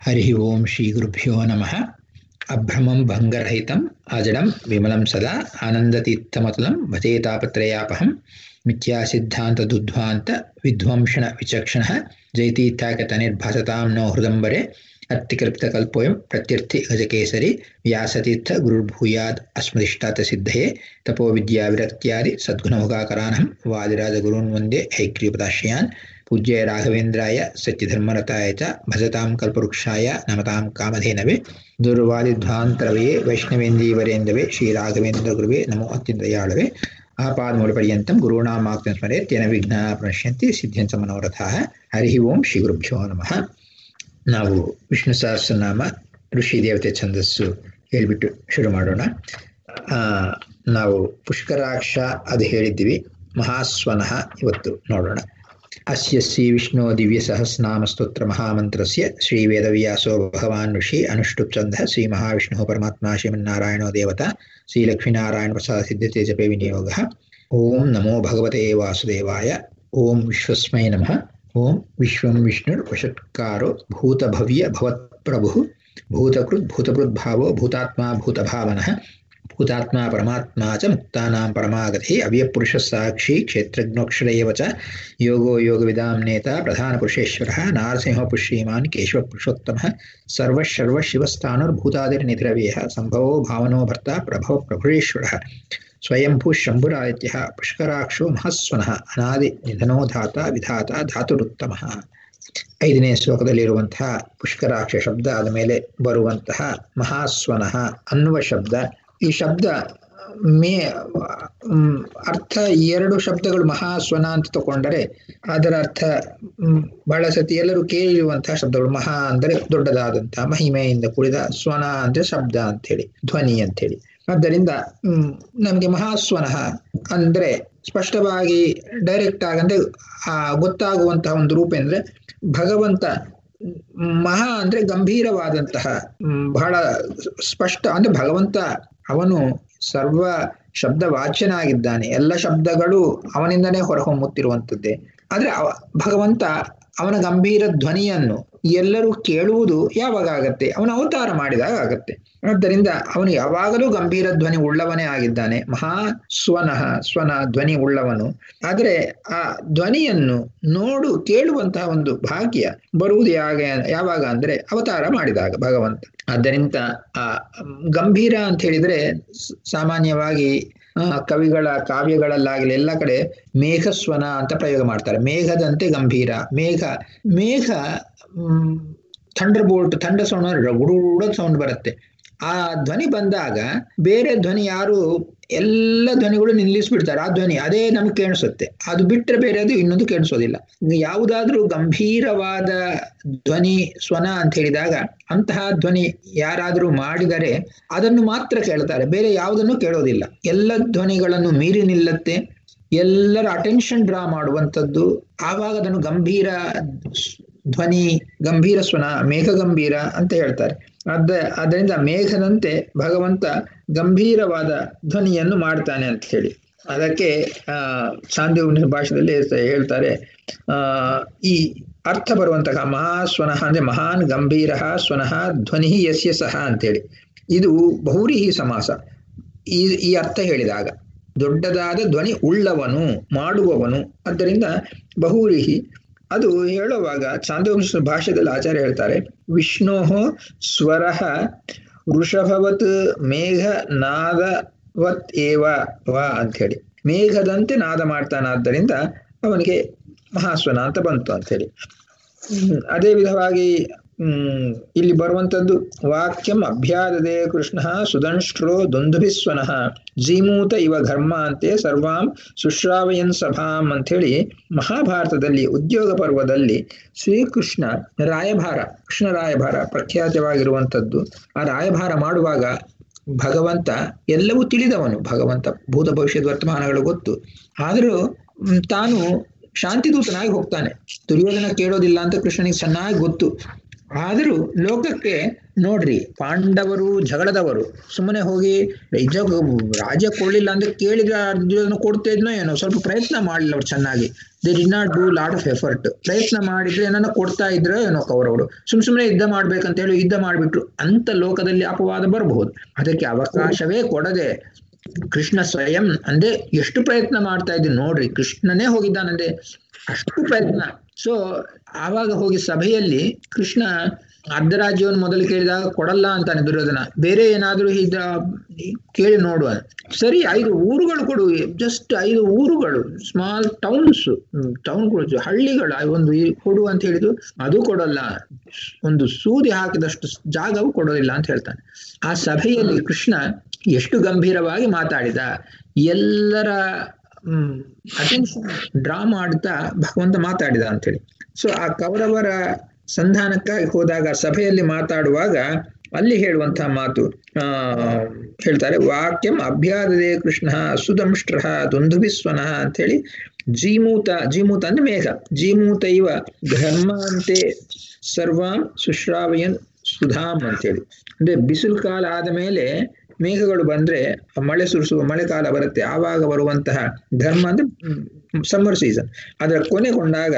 हरिः ओं श्रीगुरुभ्यो नमः अभ्रमं भङ्गरहितम् अजडं विमलं सदा आनन्दतीर्थमतुलं भजेतापत्रयापहं मिथ्यासिद्धान्तदुद्ध्वान्त विध्वंसणविचक्षणः जयतीर्थाकतनिर्भासतां नो हृदम्बरे अत्तिकृप्तकल्पोऽयं प्रत्यर्थि गजकेसरि व्यासतीर्थ गुरुर्भूयात् अस्मदिष्टातसिद्धये तपोविद्याविरक्त्यादि सद्गुणमुखाकरानहं वादिराजगुरून् वन्दे हैग्रीपदाश्रयान् पूज्य राघवेन्द्राय सत्यधर्मरताय च भजतां कल्पवृक्षाय नमतां कामधेनवे दुर्वादिध्वान्तरवये वैष्णवेन्दीवरेन्दवे श्रीराघवेन्द्रगुरुवे नमो अत्यन्तदयाळवे आपादमूलपर्यन्तं गुरूणामाक्तं स्मरेत् तेन विघ्नाः प्रणश्यन्ति ಸಿದ್ಧ್ಯಂತ ಮನೋರಥಾಃ ಹರಿ ಓಂ ಶ್ರೀ ಗುರುಭ್ಯೋ ನಮಃ ನಾವು ವಿಷ್ಣು ಸಹಸ್ರನಾಮ ಋಷಿ ದೇವತೆ ಛಂದಸ್ಸು ಹೇಳ್ಬಿಟ್ಟು ಶುರು ಮಾಡೋಣ ನಾವು ಪುಷ್ಕರಾಕ್ಷ ಅದು ಹೇಳಿದ್ದೀವಿ ಮಹಾಸ್ವನಃ ಇವತ್ತು ನೋಡೋಣ ಅಸ್ಯ ಶ್ರೀ ವಿಷ್ಣು ದಿವ್ಯ ಸಹಸ್ರನಾಮ ಸ್ತೋತ್ರ ಮಹಾಮಂತ್ರಸ್ಯ ಶ್ರೀ ವೇದವ್ಯಾಸೋ ಭಗವಾನ್ ಋಷಿ ಅನುಷ್ಠುಪ್ ಛಂದ ಶ್ರೀ ಮಹಾವಿಷ್ಣು ಪರಮಾತ್ಮ ಶ್ರೀಮನ್ನಾರಾಯಣೋ ದೇವತಾ ಶ್ರೀ ಲಕ್ಷ್ಮೀನಾರಾಯಣ ಪ್ರಸಾದ ಸಿದ್ಧತೆ ಜಪೆ ವಿನಿಯೋಗ ಓಂ ನಮೋ ಭಗವತೆ ವಾಸುದೇವಾಯ ಓಂ ವಿಶ್ವಸ್ಮೈ ನಮಃ ಓಂ ವಿಶ್ವಂ ವಿಷ್ಣುರ್ ವಷತ್ಕಾರೋ ಭೂತಭವ್ಯ ಭವತ್ಪ್ರಭು ಭೂತಕೃತ್ ಭೂತಭೃದ್ಭಾವೋ ಭೂತಾತ್ಮ ಭೂತಭಾವನಃ ಭೂತಾತ್ಮ ಪರಮಾತ್ಮ ಚ ಮುಕ್ತಾನಾಂ ಪರಮಾಗತಿ ಅವ್ಯಪುರುಷ ಸಾಕ್ಷಿ ಕ್ಷೇತ್ರಜ್ಞೋಕ್ಷರ ಏವ ಚ ಯೋಗೋ ಯೋಗವಿದಾಂ ನೇತ ಪ್ರಧಾನಪುರುಷೇಶ್ವರಃ ನಾರಸಿಂಹ ಪುಷ್ಯಮಾನ್ ಕೇಶವ ಪುರುಷೋತ್ತಮಃ ಸರ್ವಶರ್ವಶಿವಸ್ಥಾನುರ್ಭೂತಾದಿರ್ನಿಧಿರವ್ಯಃ ಸಂಭವೋ ಭಾವನೋ ಭರ್ತ ಪ್ರಭವ ಪ್ರಭುರೇಶ್ವರಃ ಸ್ವಯಂಭೂ ಶಂಭುರಾದಿತ್ಯ ಪುಷ್ಕರಾಕ್ಷೋ ಮಹಸ್ವನಃ ಅನಾದಿ ನಿಧನೋ ಧಾತ ವಿಧಾತ ಧಾತುರುತ್ತಮಃ ಐದನೇ ಶ್ಲೋಕದಲ್ಲಿರುವಂತಹ ಪುಷ್ಕರಾಕ್ಷ ಶಬ್ದ ಆದ ಮೇಲೆ ಬರುವಂತಹ ಮಹಾಸ್ವನಃ ಅನ್ನುವ ಶಬ್ದ ಈ ಶಬ್ದ ಮೇ ಅರ್ಥ ಎರಡು ಶಬ್ದಗಳು ಮಹಾಸ್ವನ ಅಂತ ತಗೊಂಡರೆ ಅದರ ಅರ್ಥ ಬಹಳ ಸತಿ ಎಲ್ಲರೂ ಕೇಳಿರುವಂತಹ ಶಬ್ದಗಳು ಮಹಾ ಅಂದರೆ ದೊಡ್ಡದಾದಂತಹ ಮಹಿಮೆಯಿಂದ ಕೂಡಿದ ಸ್ವನ ಅಂದ್ರೆ ಶಬ್ದ ಅಂತೇಳಿ ಧ್ವನಿ ಅಂತೇಳಿ ಆದ್ದರಿಂದ ನಮಗೆ ಮಹಾಸ್ವನಃ ಅಂದ್ರೆ ಸ್ಪಷ್ಟವಾಗಿ ಡೈರೆಕ್ಟ್ ಆಗಂದ್ರೆ ಆ ಗೊತ್ತಾಗುವಂತಹ ಒಂದು ರೂಪ ಅಂದ್ರೆ ಭಗವಂತ ಮಹಾ ಅಂದ್ರೆ ಗಂಭೀರವಾದಂತಹ ಬಹಳ ಸ್ಪಷ್ಟ ಅಂದ್ರೆ ಭಗವಂತ ಅವನು ಸರ್ವ ಶಬ್ದ ವಾಚ್ಯನಾಗಿದ್ದಾನೆ ಎಲ್ಲ ಶಬ್ದಗಳು ಅವನಿಂದನೇ ಹೊರಹೊಮ್ಮುತ್ತಿರುವಂಥದ್ದೇ ಆದ್ರೆ ಅವ ಭಗವಂತ ಅವನ ಗಂಭೀರ ಧ್ವನಿಯನ್ನು ಎಲ್ಲರೂ ಕೇಳುವುದು ಯಾವಾಗ ಆಗತ್ತೆ ಅವನ ಅವತಾರ ಮಾಡಿದಾಗ ಆಗತ್ತೆ ಆದ್ದರಿಂದ ಅವನು ಯಾವಾಗಲೂ ಗಂಭೀರ ಧ್ವನಿ ಉಳ್ಳವನೇ ಆಗಿದ್ದಾನೆ ಮಹಾ ಸ್ವನಃ ಸ್ವನ ಧ್ವನಿ ಉಳ್ಳವನು ಆದರೆ ಆ ಧ್ವನಿಯನ್ನು ನೋಡು ಕೇಳುವಂತಹ ಒಂದು ಭಾಗ್ಯ ಬರುವುದು ಯಾಗ ಯಾವಾಗ ಅಂದ್ರೆ ಅವತಾರ ಮಾಡಿದಾಗ ಭಗವಂತ ಆದ್ದರಿಂದ ಆ ಗಂಭೀರ ಅಂತ ಹೇಳಿದ್ರೆ ಸಾಮಾನ್ಯವಾಗಿ ಕವಿಗಳ ಕಾವ್ಯಗಳಲ್ಲಾಗಲಿ ಎಲ್ಲ ಕಡೆ ಮೇಘಸ್ವನ ಅಂತ ಪ್ರಯೋಗ ಮಾಡ್ತಾರೆ ಮೇಘದಂತೆ ಗಂಭೀರ ಮೇಘ ಮೇಘ ಥಂಡರ್ ಬೋಲ್ಟ್ ಥಂಡ ಸೌಂಡ್ ಗುಡುಗುಡ ಸೌಂಡ್ ಬರುತ್ತೆ ಆ ಧ್ವನಿ ಬಂದಾಗ ಬೇರೆ ಧ್ವನಿ ಯಾರು ಎಲ್ಲ ಧ್ವನಿಗಳು ನಿಲ್ಲಿಸ್ಬಿಡ್ತಾರೆ ಆ ಧ್ವನಿ ಅದೇ ನಮ್ಗೆ ಕೇಳಿಸುತ್ತೆ ಅದು ಬಿಟ್ಟರೆ ಬೇರೆ ಅದು ಇನ್ನೊಂದು ಕೇಳಿಸೋದಿಲ್ಲ ಯಾವುದಾದ್ರೂ ಗಂಭೀರವಾದ ಧ್ವನಿ ಸ್ವನ ಅಂತ ಹೇಳಿದಾಗ ಅಂತಹ ಧ್ವನಿ ಯಾರಾದರೂ ಮಾಡಿದರೆ ಅದನ್ನು ಮಾತ್ರ ಕೇಳ್ತಾರೆ ಬೇರೆ ಯಾವುದನ್ನು ಕೇಳೋದಿಲ್ಲ ಎಲ್ಲ ಧ್ವನಿಗಳನ್ನು ಮೀರಿ ನಿಲ್ಲತ್ತೆ ಎಲ್ಲರ ಅಟೆನ್ಷನ್ ಡ್ರಾ ಮಾಡುವಂಥದ್ದು ಆವಾಗ ಅದನ್ನು ಗಂಭೀರ ಧ್ವನಿ ಗಂಭೀರ ಸ್ವನ ಮೇಘ ಗಂಭೀರ ಅಂತ ಹೇಳ್ತಾರೆ ಅದ ಅದರಿಂದ ಮೇಘದಂತೆ ಭಗವಂತ ಗಂಭೀರವಾದ ಧ್ವನಿಯನ್ನು ಮಾಡ್ತಾನೆ ಅಂತ ಹೇಳಿ ಅದಕ್ಕೆ ಆ ಸಾಂದೇವ ಭಾಷೆಯಲ್ಲಿ ಹೇಳ್ತಾರೆ ಆ ಈ ಅರ್ಥ ಬರುವಂತಹ ಮಹಾಸ್ವನಃ ಅಂದ್ರೆ ಮಹಾನ್ ಗಂಭೀರ ಸ್ವನಃ ಧ್ವನಿ ಯಸ್ಯ ಸಹ ಅಂತೇಳಿ ಇದು ಬಹುರಿಹಿ ಸಮಾಸ ಈ ಈ ಅರ್ಥ ಹೇಳಿದಾಗ ದೊಡ್ಡದಾದ ಧ್ವನಿ ಉಳ್ಳವನು ಮಾಡುವವನು ಆದ್ದರಿಂದ ಬಹುರಿಹಿ ಅದು ಹೇಳುವಾಗ ಚಾಂದವಂಶ ಭಾಷೆಯಲ್ಲಿ ಆಚಾರ್ಯ ಹೇಳ್ತಾರೆ ವಿಷ್ಣೋ ಸ್ವರ ವೃಷಭವತ್ ಮೇಘ ನಾದವತ್ ಏವ ವಾ ಅಂಥೇಳಿ ಮೇಘದಂತೆ ನಾದ ಮಾಡ್ತಾನಾದ್ದರಿಂದ ಅವನಿಗೆ ಮಹಾಸ್ವನ ಅಂತ ಬಂತು ಅಂಥೇಳಿ ಅದೇ ವಿಧವಾಗಿ ಹ್ಮ್ ಇಲ್ಲಿ ಬರುವಂಥದ್ದು ವಾಕ್ಯಂ ಅಭ್ಯಾದದೆ ಕೃಷ್ಣ ಸುದಂಷ್ಟ್ರೋ ದುಂದುಭಿಸ್ವನಃ ಜೀಮೂತ ಇವ ಘರ್ಮ ಅಂತೆ ಸರ್ವಾಂ ಸುಶ್ರಾವಯನ್ ಸಭಾಂ ಅಂಥೇಳಿ ಮಹಾಭಾರತದಲ್ಲಿ ಉದ್ಯೋಗ ಪರ್ವದಲ್ಲಿ ಶ್ರೀಕೃಷ್ಣ ರಾಯಭಾರ ಕೃಷ್ಣ ರಾಯಭಾರ ಪ್ರಖ್ಯಾತವಾಗಿರುವಂಥದ್ದು ಆ ರಾಯಭಾರ ಮಾಡುವಾಗ ಭಗವಂತ ಎಲ್ಲವೂ ತಿಳಿದವನು ಭಗವಂತ ಭೂತ ಭವಿಷ್ಯದ ವರ್ತಮಾನಗಳು ಗೊತ್ತು ಆದರೂ ತಾನು ಶಾಂತಿದೂತನಾಗಿ ಹೋಗ್ತಾನೆ ದುರ್ಯೋಧನ ಕೇಳೋದಿಲ್ಲ ಅಂತ ಕೃಷ್ಣನಿಗೆ ಚೆನ್ನಾಗಿ ಗೊತ್ತು ಆದರೂ ಲೋಕಕ್ಕೆ ನೋಡ್ರಿ ಪಾಂಡವರು ಜಗಳದವರು ಸುಮ್ಮನೆ ಹೋಗಿ ನಿಜ ರಾಜ್ಯ ಕೊಡ್ಲಿಲ್ಲ ಅಂದ್ರೆ ಕೇಳಿದ್ರೆ ಅರ್ಜುನ ಕೊಡ್ತಾ ಇದ್ನೋ ಏನೋ ಸ್ವಲ್ಪ ಪ್ರಯತ್ನ ಮಾಡಲಿಲ್ಲ ಅವ್ರು ಚೆನ್ನಾಗಿ they did not do lot of effort ಪ್ರಯತ್ನ ಮಾಡಿದ್ರೆ ಏನನ್ನ ಕೊಡ್ತಾ ಇದ್ರೆ ಏನೋ ಕೌರವರು ಸುಮ್ ಸುಮ್ಮನೆ ಯುದ್ಧ ಮಾಡ್ಬೇಕಂತ ಹೇಳಿ ಯುದ್ಧ ಮಾಡಿಬಿಟ್ರು ಅಂತ ಲೋಕದಲ್ಲಿ ಅಪವಾದ ಬರಬಹುದು ಅದಕ್ಕೆ ಅವಕಾಶವೇ ಕೊಡದೆ ಕೃಷ್ಣ ಸ್ವಯಂ ಅಂದ್ರೆ ಎಷ್ಟು ಪ್ರಯತ್ನ ಮಾಡ್ತಾ ಇದ್ದೀನಿ ನೋಡ್ರಿ ಕೃಷ್ಣನೇ ಹೋಗಿದ್ದಾನಂದ್ರೆ ಅಷ್ಟು ಪ್ರಯತ್ನ ಸೊ ಆವಾಗ ಹೋಗಿ ಸಭೆಯಲ್ಲಿ ಕೃಷ್ಣ ಅರ್ಧ ರಾಜ್ಯವನ್ನು ಮೊದಲು ಕೇಳಿದಾಗ ಕೊಡಲ್ಲ ಅಂತಾನೆ ದುರ್ಯೋಧನ ಬೇರೆ ಏನಾದ್ರೂ ಇದ ಕೇಳಿ ನೋಡುವ ಸರಿ ಐದು ಊರುಗಳು ಕೊಡು ಜಸ್ಟ್ ಐದು ಊರುಗಳು ಸ್ಮಾಲ್ ಟೌನ್ಸ್ ಟೌನ್ಗಳು ಹಳ್ಳಿಗಳು ಒಂದು ಕೊಡು ಅಂತ ಹೇಳಿದ್ರು ಅದು ಕೊಡಲ್ಲ ಒಂದು ಸೂದಿ ಹಾಕಿದಷ್ಟು ಜಾಗವು ಕೊಡೋದಿಲ್ಲ ಅಂತ ಹೇಳ್ತಾನೆ ಆ ಸಭೆಯಲ್ಲಿ ಕೃಷ್ಣ ಎಷ್ಟು ಗಂಭೀರವಾಗಿ ಮಾತಾಡಿದ ಎಲ್ಲರ ಹ್ಮ್ ಅಟೆನ್ಷನ್ ಡ್ರಾ ಮಾಡ್ತಾ ಭಗವಂತ ಮಾತಾಡಿದ ಅಂತೇಳಿ ಸೊ ಆ ಕೌರವರ ಸಂಧಾನಕ್ಕಾಗಿ ಹೋದಾಗ ಸಭೆಯಲ್ಲಿ ಮಾತಾಡುವಾಗ ಅಲ್ಲಿ ಹೇಳುವಂತಹ ಮಾತು ಆ ಹೇಳ್ತಾರೆ ವಾಕ್ಯಂ ಅಭ್ಯಾದದೆ ಕೃಷ್ಣ ಸುದಂಷ್ಟ್ರ ದುಂದುಭಿಸ್ವನಃ ಅಂತೇಳಿ ಜೀಮೂತ ಜೀಮೂತ ಅಂದ್ರೆ ಮೇಘ ಜೀಮೂತ ಇವ ಧರ್ಮಾಂತೆ ಸರ್ವಾಂ ಸುಶ್ರಾವಯನ್ ಸುಧಾಮ್ ಅಂತೇಳಿ ಅಂದ್ರೆ ಬಿಸಿಲು ಕಾಲ ಆದ ಮೇಲೆ ಮೇಘಗಳು ಬಂದ್ರೆ ಮಳೆ ಸುರಿಸುವ ಮಳೆಕಾಲ ಬರುತ್ತೆ ಆವಾಗ ಬರುವಂತಹ ಧರ್ಮ ಅಂದ್ರೆ ಸಮ್ಮರ್ ಸೀಸನ್ ಅದರ ಕೊನೆಗೊಂಡಾಗ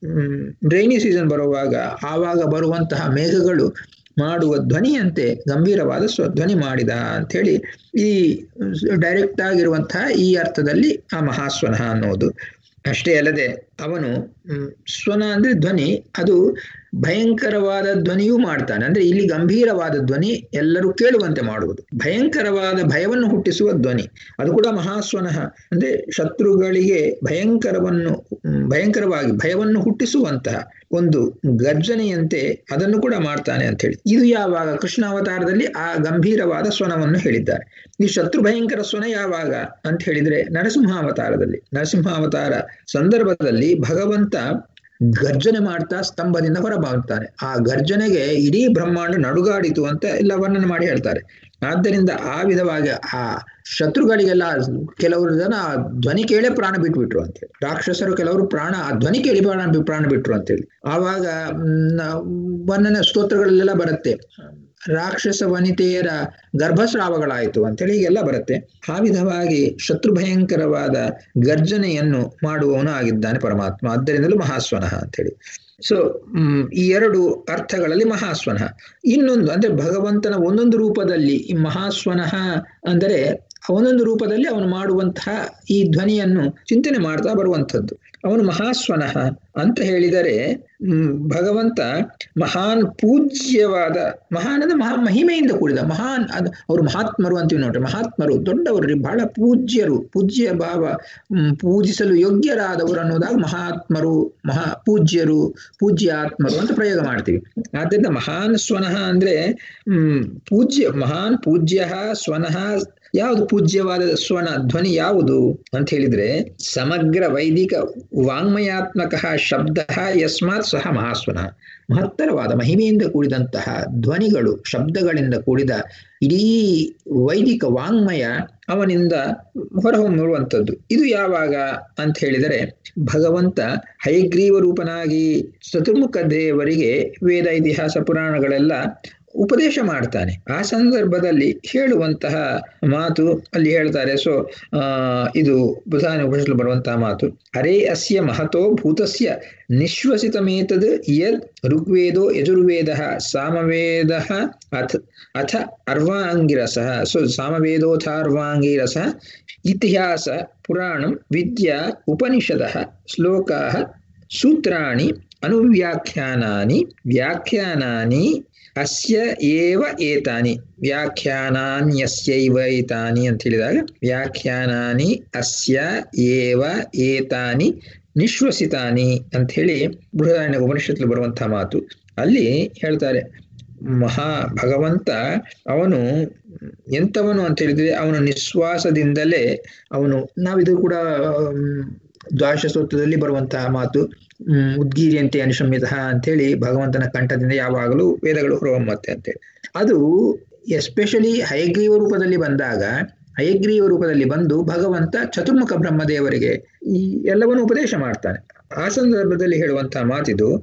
ರೈನಿ ಸೀಸನ್ ಬರುವಾಗ ಆವಾಗ ಬರುವಂತಹ ಮೇಘಗಳು ಮಾಡುವ ಧ್ವನಿಯಂತೆ ಗಂಭೀರವಾದ ಸ್ವಧ್ವನಿ ಮಾಡಿದ ಅಂಥೇಳಿ ಈ ಡೈರೆಕ್ಟ್ ಆಗಿರುವಂತಹ ಈ ಅರ್ಥದಲ್ಲಿ ಆ ಮಹಾಸ್ವನ ಅನ್ನೋದು ಅಷ್ಟೇ ಅಲ್ಲದೆ ಅವನು ಸ್ವನ ಅಂದ್ರೆ ಧ್ವನಿ ಅದು ಭಯಂಕರವಾದ ಧ್ವನಿಯೂ ಮಾಡ್ತಾನೆ ಅಂದ್ರೆ ಇಲ್ಲಿ ಗಂಭೀರವಾದ ಧ್ವನಿ ಎಲ್ಲರೂ ಕೇಳುವಂತೆ ಮಾಡುವುದು ಭಯಂಕರವಾದ ಭಯವನ್ನು ಹುಟ್ಟಿಸುವ ಧ್ವನಿ ಅದು ಕೂಡ ಮಹಾಸ್ವನಃ ಅಂದ್ರೆ ಶತ್ರುಗಳಿಗೆ ಭಯಂಕರವನ್ನು ಭಯಂಕರವಾಗಿ ಭಯವನ್ನು ಹುಟ್ಟಿಸುವಂತಹ ಒಂದು ಗರ್ಜನೆಯಂತೆ ಅದನ್ನು ಕೂಡ ಮಾಡ್ತಾನೆ ಅಂತ ಹೇಳಿ ಇದು ಯಾವಾಗ ಕೃಷ್ಣ ಅವತಾರದಲ್ಲಿ ಆ ಗಂಭೀರವಾದ ಸ್ವನವನ್ನು ಹೇಳಿದ್ದಾರೆ ಈ ಶತ್ರು ಭಯಂಕರ ಸ್ವನ ಯಾವಾಗ ಅಂತ ಹೇಳಿದ್ರೆ ನರಸಿಂಹಾವತಾರದಲ್ಲಿ ನರಸಿಂಹಾವತಾರ ಸಂದರ್ಭದಲ್ಲಿ ಭಗವಂತ ಗರ್ಜನೆ ಮಾಡ್ತಾ ಸ್ತಂಭದಿಂದ ಹೊರಬರುತ್ತಾನೆ ಆ ಗರ್ಜನೆಗೆ ಇಡೀ ಬ್ರಹ್ಮಾಂಡ ನಡುಗಾಡಿತು ಅಂತ ಎಲ್ಲ ವರ್ಣನೆ ಮಾಡಿ ಹೇಳ್ತಾರೆ ಆದ್ದರಿಂದ ಆ ವಿಧವಾಗಿ ಆ ಶತ್ರುಗಳಿಗೆಲ್ಲ ಕೆಲವರು ಜನ ಧ್ವನಿ ಕೇಳೇ ಪ್ರಾಣ ಬಿಟ್ಬಿಟ್ರು ಅಂತೇಳಿ ರಾಕ್ಷಸರು ಕೆಲವರು ಪ್ರಾಣ ಆ ಧ್ವನಿ ಕೇಳಿ ಪ್ರಾಣ ಪ್ರಾಣ ಬಿಟ್ರು ಅಂತೇಳಿ ಆವಾಗ ವರ್ಣನೆ ಸ್ತೋತ್ರಗಳಲ್ಲೆಲ್ಲ ಬರುತ್ತೆ ರಾಕ್ಷಸ ವನಿತೆಯರ ಗರ್ಭಸ್ರಾವಗಳಾಯಿತು ಅಂತೇಳಿ ಹೀಗೆಲ್ಲ ಬರುತ್ತೆ ಆ ವಿಧವಾಗಿ ಶತ್ರು ಭಯಂಕರವಾದ ಗರ್ಜನೆಯನ್ನು ಮಾಡುವವನು ಆಗಿದ್ದಾನೆ ಪರಮಾತ್ಮ ಆದ್ದರಿಂದಲೂ ಮಹಾಸ್ವನಃ ಅಂತೇಳಿ ಸೊ ಈ ಎರಡು ಅರ್ಥಗಳಲ್ಲಿ ಮಹಾಸ್ವನಃ ಇನ್ನೊಂದು ಅಂದ್ರೆ ಭಗವಂತನ ಒಂದೊಂದು ರೂಪದಲ್ಲಿ ಈ ಮಹಾಸ್ವನಃ ಅಂದರೆ ಒಂದೊಂದು ರೂಪದಲ್ಲಿ ಅವನು ಮಾಡುವಂತಹ ಈ ಧ್ವನಿಯನ್ನು ಚಿಂತನೆ ಮಾಡ್ತಾ ಬರುವಂಥದ್ದು ಅವನು ಮಹಾಸ್ವನಃ ಅಂತ ಹೇಳಿದರೆ ಭಗವಂತ ಮಹಾನ್ ಪೂಜ್ಯವಾದ ಮಹಾನ್ ಅಂದ್ರೆ ಮಹಾ ಮಹಿಮೆಯಿಂದ ಕೂಡಿದ ಮಹಾನ್ ಅದು ಅವರು ಮಹಾತ್ಮರು ಅಂತೀವಿ ನೋಡ್ರಿ ಮಹಾತ್ಮರು ದೊಡ್ಡವರು ಬಹಳ ಪೂಜ್ಯರು ಪೂಜ್ಯ ಭಾವ ಪೂಜಿಸಲು ಯೋಗ್ಯರಾದವರು ಅನ್ನೋದಾಗ ಮಹಾತ್ಮರು ಮಹಾ ಪೂಜ್ಯರು ಪೂಜ್ಯ ಆತ್ಮರು ಅಂತ ಪ್ರಯೋಗ ಮಾಡ್ತೀವಿ ಆದ್ದರಿಂದ ಮಹಾನ್ ಸ್ವನಃ ಅಂದ್ರೆ ಹ್ಮ್ ಪೂಜ್ಯ ಮಹಾನ್ ಪೂಜ್ಯ ಸ್ವನಃ ಯಾವುದು ಪೂಜ್ಯವಾದ ಸ್ವನ ಧ್ವನಿ ಯಾವುದು ಅಂತ ಹೇಳಿದ್ರೆ ಸಮಗ್ರ ವೈದಿಕ ವಾಂಗ್ಮಯಾತ್ಮಕ ಶಬ್ದ ಯಸ್ಮಾತ್ ಸಹ ಮಹಾಸ್ವನ ಮಹತ್ತರವಾದ ಮಹಿಮೆಯಿಂದ ಕೂಡಿದಂತಹ ಧ್ವನಿಗಳು ಶಬ್ದಗಳಿಂದ ಕೂಡಿದ ಇಡೀ ವೈದಿಕ ವಾಂಗ್ಮಯ ಅವನಿಂದ ಹೊರಹೊಮ್ಮುವಂಥದ್ದು ಇದು ಯಾವಾಗ ಅಂತ ಹೇಳಿದರೆ ಭಗವಂತ ಹಯಗ್ರೀವ ರೂಪನಾಗಿ ಚತುರ್ಮುಖ ದೇವರಿಗೆ ವೇದ ಇತಿಹಾಸ ಪುರಾಣಗಳೆಲ್ಲ ಉಪದೇಶ ಮಾಡ್ತಾನೆ ಆ ಸಂದರ್ಭದಲ್ಲಿ ಹೇಳುವಂತಹ ಮಾತು ಅಲ್ಲಿ ಹೇಳ್ತಾರೆ ಸೊ ಆ ಇದು ಬುಧಾನ ಉಪನಿಷತ್ತು ಬರುವಂತಹ ಮಾತು ಅರೇ ಅಸ್ಯ ಮಹತೋ ಭೂತಸ್ಯ ನಿಶ್ವಸಿತಮೇತದ್ ಯದ್ ಋಗ್ವೇದೋ ಯಜುರ್ವೇದ ಸಾಮವೇದ ಅಥ ಅಥ ಅರ್ವಾಂಗಿರಸ ಸೊ ಸಾಮವೇದೋಥಾರ್ವಾಂಗಿರಸ ಇತಿಹಾಸ ಪುರಾಣಂ ವಿದ್ಯಾ ಉಪನಿಷದ ಶ್ಲೋಕಾ ಸೂತ್ರಾಣಿ ಅನುವ್ಯಾಖ್ಯಾನಾನಿ ವ್ಯಾಖ್ಯಾನಾನಿ ಅಸ್ಯ ಏವ ಏತಾನಿ ವ್ಯಾಖ್ಯಾನಾನ್ಯಸ್ಯೈವ ಏತಾನಿ ಅಂತ ಹೇಳಿದಾಗ ವ್ಯಾಖ್ಯಾನಾನಿ ಅಸ್ಯ ಏವ ಏತಾನಿ ನಿಶ್ವಸಿತಾನಿ ಅಂತ ಹೇಳಿ ಬೃಹದಾರಣ್ಯ ಉಪನಿಷತ್ಲು ಬರುವಂತಹ ಮಾತು ಅಲ್ಲಿ ಹೇಳ್ತಾರೆ ಮಹಾ ಭಗವಂತ ಅವನು ಎಂಥವನು ಅಂತ ಹೇಳಿದ್ರೆ ಅವನು ನಿಶ್ವಾಸದಿಂದಲೇ ಅವನು ನಾವಿದು ಕೂಡ ದ್ವಾದಶ ಸ್ತೋತ್ರದಲ್ಲಿ ಬರುವಂತಹ ಮಾತು ಹ್ಮ್ ಉದ್ಗೀರಿಯಂತೆ ಅನುಶಮ್ಯತಃ ಅಂತೇಳಿ ಭಗವಂತನ ಕಂಠದಿಂದ ಯಾವಾಗಲೂ ವೇದಗಳು ಹೊರಹೊಮ್ಮತ್ತೆ ಅಂತೇಳಿ ಅದು ಎಸ್ಪೆಷಲಿ ಹಯಗ್ರೀವ ರೂಪದಲ್ಲಿ ಬಂದಾಗ ಹಯಗ್ರೀವ ರೂಪದಲ್ಲಿ ಬಂದು ಭಗವಂತ ಚತುರ್ಮುಖ ಬ್ರಹ್ಮದೇವರಿಗೆ ಈ ಎಲ್ಲವನ್ನು ಉಪದೇಶ ಮಾಡ್ತಾನೆ ಆ ಸಂದರ್ಭದಲ್ಲಿ ಹೇಳುವಂತಹ ಮಾತಿದು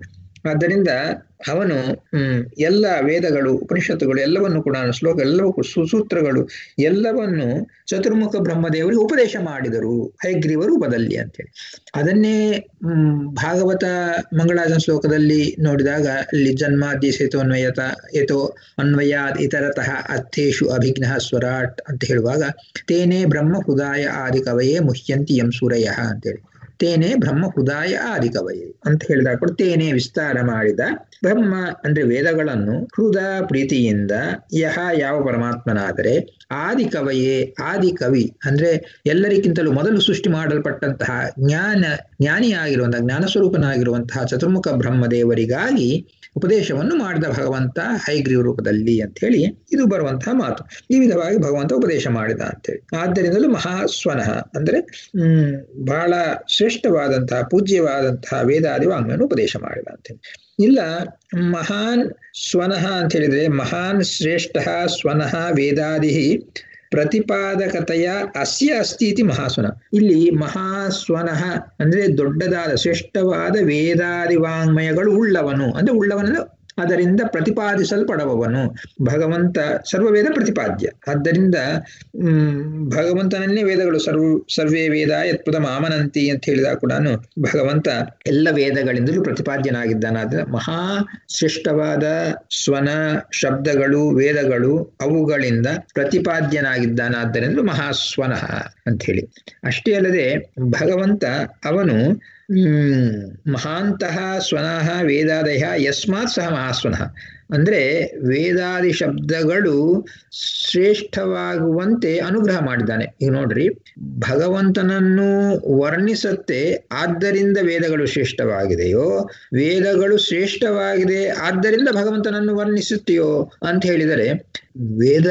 ಆದ್ದರಿಂದ ಅವನು ಹ್ಮ್ ಎಲ್ಲ ವೇದಗಳು ಉಪನಿಷತ್ತುಗಳು ಎಲ್ಲವನ್ನು ಕೂಡ ಶ್ಲೋಕ ಎಲ್ಲವೂ ಸುಸೂತ್ರಗಳು ಎಲ್ಲವನ್ನು ಚತುರ್ಮುಖ ಬ್ರಹ್ಮದೇವರಿಗೆ ಉಪದೇಶ ಮಾಡಿದರು ಹಯಗ್ರೀವ ರೂಪದಲ್ಲಿ ಅಂತೇಳಿ ಅದನ್ನೇ ಹ್ಮ್ ಭಾಗವತ ಮಂಗಳಾಜನ ಶ್ಲೋಕದಲ್ಲಿ ನೋಡಿದಾಗ ಅಲ್ಲಿ ಜನ್ಮಾದಿ ಸೇತೋನ್ವಯತ ಯಥೋ ಅನ್ವಯಾದ್ ಇತರತಃ ಅರ್ಥೇಶು ಅಭಿಘ್ನ ಸ್ವರಾಟ್ ಅಂತ ಹೇಳುವಾಗ ತೇನೇ ಬ್ರಹ್ಮ ಹೃದಯ ಆದಿ ಕವಯೇ ಮುಹ್ಯಂತಿ ಎಂ ಸೂರಯ ಅಂತೇಳಿ ತೇನೆ ಬ್ರಹ್ಮ ಹೃದಯ ಆದಿ ಕವಯೇ ಅಂತ ಹೇಳಿದಾಗ ಕೂಡ ತೇನೆ ವಿಸ್ತಾರ ಮಾಡಿದ ಬ್ರಹ್ಮ ಅಂದ್ರೆ ವೇದಗಳನ್ನು ಹೃದ ಪ್ರೀತಿಯಿಂದ ಯಹ ಯಾವ ಪರಮಾತ್ಮನಾದರೆ ಆದಿ ಕವಯೇ ಆದಿ ಕವಿ ಅಂದ್ರೆ ಎಲ್ಲರಿಗಿಂತಲೂ ಮೊದಲು ಸೃಷ್ಟಿ ಮಾಡಲ್ಪಟ್ಟಂತಹ ಜ್ಞಾನ ಜ್ಞಾನಿಯಾಗಿರುವಂತಹ ಜ್ಞಾನ ಸ್ವರೂಪನಾಗಿರುವಂತಹ ಚತುರ್ಮುಖ ಬ್ರಹ್ಮದೇವರಿಗಾಗಿ ಉಪದೇಶವನ್ನು ಮಾಡಿದ ಭಗವಂತ ಹೈಗ್ರೀವ ರೂಪದಲ್ಲಿ ಅಂತ ಹೇಳಿ ಇದು ಬರುವಂತಹ ಮಾತು ಈ ವಿಧವಾಗಿ ಭಗವಂತ ಉಪದೇಶ ಮಾಡಿದ ಅಂತೇಳಿ ಆದ್ದರಿಂದಲೂ ಮಹಾಸ್ವನಃ ಅಂದ್ರೆ ಹ್ಮ್ ಬಹಳ ಶ್ರೇಷ್ಠವಾದಂತಹ ಪೂಜ್ಯವಾದಂತಹ ವೇದಾದಿ ವಾಂಗ್ಮಯನ್ನು ಉಪದೇಶ ಮಾಡಿದ ಅಂತೇಳಿ ಇಲ್ಲ ಮಹಾನ್ ಸ್ವನಃ ಅಂತ ಹೇಳಿದ್ರೆ ಮಹಾನ್ ಶ್ರೇಷ್ಠ ಸ್ವನಃ ವೇದಾದಿ ಪ್ರತಿಪಾದಕತೆಯ ಅಸ್ಯ ಅಸ್ತಿ ಇತಿ ಮಹಾಸ್ವನ ಇಲ್ಲಿ ಮಹಾಸ್ವನಃ ಅಂದ್ರೆ ದೊಡ್ಡದಾದ ಶ್ರೇಷ್ಠವಾದ ವೇದಾದಿ ವಾಂಗ್ಮಯಗಳು ಉಳ್ಳವನು ಅಂದ್ರೆ ಉಳ್ಳವನ ಅದರಿಂದ ಪ್ರತಿಪಾದಿಸಲ್ಪಡುವವನು ಭಗವಂತ ಸರ್ವವೇದ ಪ್ರತಿಪಾದ್ಯ ಆದ್ದರಿಂದ ಹ್ಮ್ ಭಗವಂತನನ್ನೇ ವೇದಗಳು ಸರ್ವ ಸರ್ವೇ ವೇದ ಯತ್ಪುದ ಮಾಮನಂತಿ ಅಂತ ಹೇಳಿದಾಗ ಕೂಡ ಭಗವಂತ ಎಲ್ಲ ವೇದಗಳಿಂದಲೂ ಪ್ರತಿಪಾದ್ಯನಾಗಿದ್ದಾನಾದ್ರೆ ಮಹಾ ಶ್ರೇಷ್ಠವಾದ ಸ್ವನ ಶಬ್ದಗಳು ವೇದಗಳು ಅವುಗಳಿಂದ ಪ್ರತಿಪಾದ್ಯನಾಗಿದ್ದಾನಾದ್ದರಿಂದ ಮಹಾಸ್ವನಃ ಅಂತ ಹೇಳಿ ಅಷ್ಟೇ ಅಲ್ಲದೆ ಭಗವಂತ ಅವನು ಹ್ಮ್ ಮಹಾಂತಹ ಸ್ವನಃ ವೇದಾದಯ ಯಸ್ಮಾತ್ ಸಹ ಮಹಾಸ್ವನಃ ಅಂದ್ರೆ ವೇದಾದಿ ಶಬ್ದಗಳು ಶ್ರೇಷ್ಠವಾಗುವಂತೆ ಅನುಗ್ರಹ ಮಾಡಿದ್ದಾನೆ ಈಗ ನೋಡ್ರಿ ಭಗವಂತನನ್ನು ವರ್ಣಿಸತ್ತೆ ಆದ್ದರಿಂದ ವೇದಗಳು ಶ್ರೇಷ್ಠವಾಗಿದೆಯೋ ವೇದಗಳು ಶ್ರೇಷ್ಠವಾಗಿದೆ ಆದ್ದರಿಂದ ಭಗವಂತನನ್ನು ವರ್ಣಿಸುತ್ತೆಯೋ ಅಂತ ಹೇಳಿದರೆ ವೇದ